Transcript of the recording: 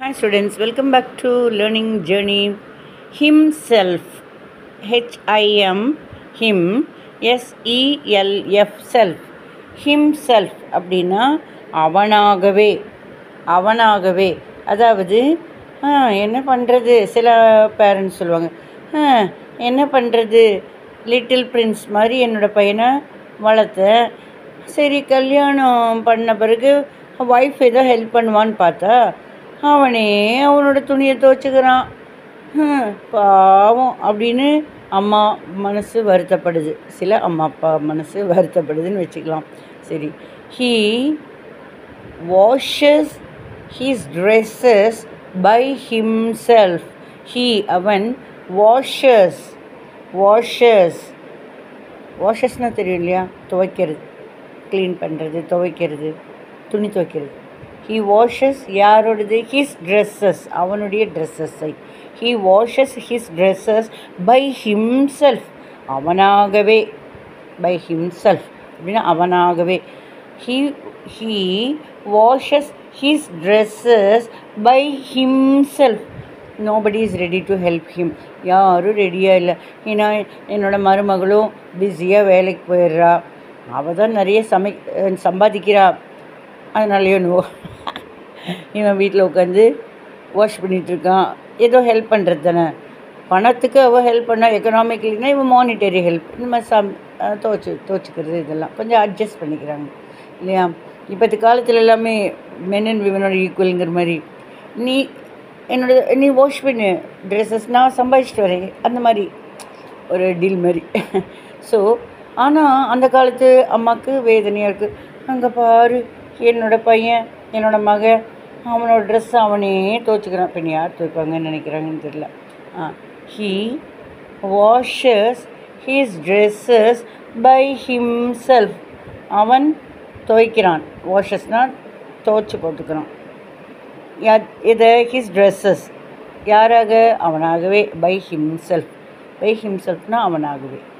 Hi students, welcome back to Learning Journey. Himself, H I M, him, S E L F, self. Himself அப்படின்னா அவனாகவே அவனாகவே அதாவது "ஆ, என்ன பண்ணுறது சில parents சொல்லுவாங்க "ஆ, என்ன பண்ணுறது லிட்டில் பிரின்ஸ் மாதிரி என்னோட பையனை வளர்த்தேன் சரி கல்யாணம் பண்ண பிறகு ஒய்ஃப் ஏதோ ஹெல்ப் பண்ணுவான்னு பார்த்தா அவனே அவனோட துணியை துவச்சிக்கிறான் ஹம், பாவம் அப்படின்னு அம்மா மனசு வருத்தப்படுது சில அம்மா அப்பா மனசு வருத்தப்படுதுன்னு வச்சுக்கலாம் சரி he washes his dresses by himself he அவன் வாஷஸ் வாஷஸ் வாஷஸ்னால் தெரியும் இல்லையா துவைக்கிறது க்ளீன் பண்ணுறது துவைக்கிறது துணி துவைக்கிறது ஹீ வாஷஸ் யாரோடது ஹிஸ் ட்ரெஸ்ஸஸ் அவனுடைய ட்ரெஸ்ஸஸை he washes his dresses by himself அவனாகவே பை ஹிம்செல்ஃப் அப்படின்னா அவனாகவே he he washes his dresses by himself nobody is ready to help him யாரும் ரெடியாக இல்லை ஏன்னா என்னோட மருமகளும் பிஸியாக வேலைக்கு போயிடுறா அவள் தான் நிறைய சமை அஹ் சம்பாதிக்கிறா அதனாலயோ நோ இவன் வீட்டில் உட்காந்து வாஷ் பண்ணிகிட்ருக்கான் ஏதோ ஹெல்ப் பண்ணுறது தானே பணத்துக்கு அவள் ஹெல்ப் பண்ணா எக்கனாமிக்கலினா இவன் மானிட்டரி ஹெல்ப் இந்த மாதிரி சம் அஹ் துவைச்சு துவைச்சிக்கிறது இதெல்லாம் கொஞ்சம் அட்ஜஸ்ட் பண்ணிக்கிறாங்க இல்லையா இப்போத்து காலத்தில் எல்லாமே மென் அண்ட் விமனோட ஈக்குவலுங்கிற மாதிரி நீ என்னோட நீ வாஷ் பண்ணு ட்ரெஸ்ஸஸ் நான் சம்பாதிச்சிட்டு வரேன் அந்த மாதிரி ஒரு டீல் மாதிரி ஸோ ஆனால் அந்த காலத்து அம்மாவுக்கு வேதனையாக இருக்குது அங்கே பாரு என்னோட பையன் என்னோட மகன் அவனோட ட்ரெஸ் அவனே துவைச்சிக்கிறான் பின்ன யார் துவைப்பாங்கன்னு நினைக்கிறாங்கன்னு தெரியல ah he washes his dresses by himself அவன் துவைக்கிறான் வாஷஸ்னால் துவைச்சி போட்டுக்கிறான் யா- இது ஹிஸ் ட்ரெஸ்ஸஸ் யாராக அவனாகவே பை ஹிம்செல்ஃப் பை ஹிம்செல்ஃப்னா அவனாகவே